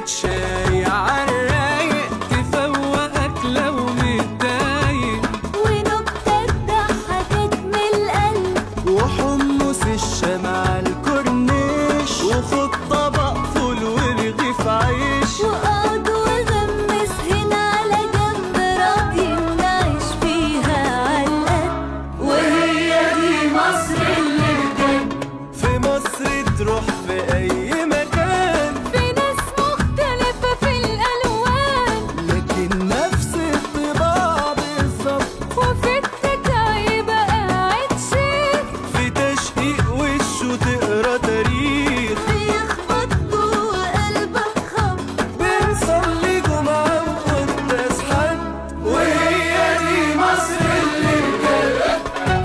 كوباية شاي عالرايق تفوقك لو متضايق ونكتة تضحكك من القلب وحمص الشام على الكورنيش وخد طبق فول ورغيف عيش وقعد وغمس هنا على جنب راضي نعيش فيها عالقد وهي دي مصر اللي بجد في مصر تروح في أي مكان في ناس مختلفة في الألوان لكن نفس الطباع بالظبط وفي التكعيبة قاعد شيخ في تشقيق وشه تقرا تاريخ بيخبط جوه قلبك خبط بنصلي جمعة وقداس حد وهي دي مصر اللي بجد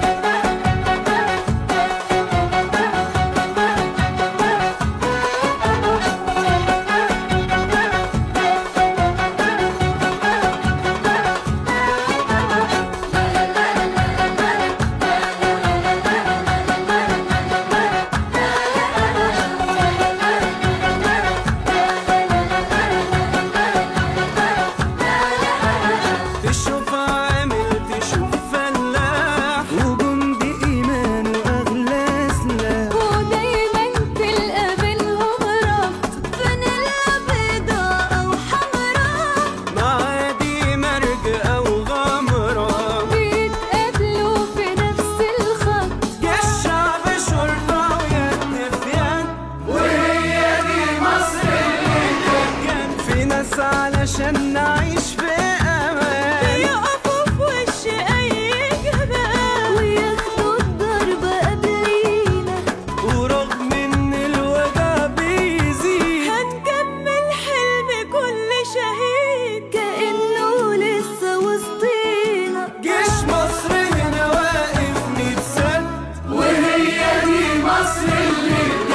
تشوف عامل تشوف فلاح وجندي إيمان وأغلى سلاح ودايما تلقى بينهم ربط فانيلا بيضا أو حمرا معادي مرج أو غمرة بيتقابلوا في نفس الخط جيش شعب شرطة ويد في يد وهي دي مصر اللي كان في ناس علشان نعيش في أمان يقفوا في وش أي جبال وياخدوا الضربة قبلينا ورغم إن الوجع بيزيد هنكمل حلم كل شهيد كأنه لسه وسطينا جيش مصر هنا واقف ميت سنة وهي دي مصر اللي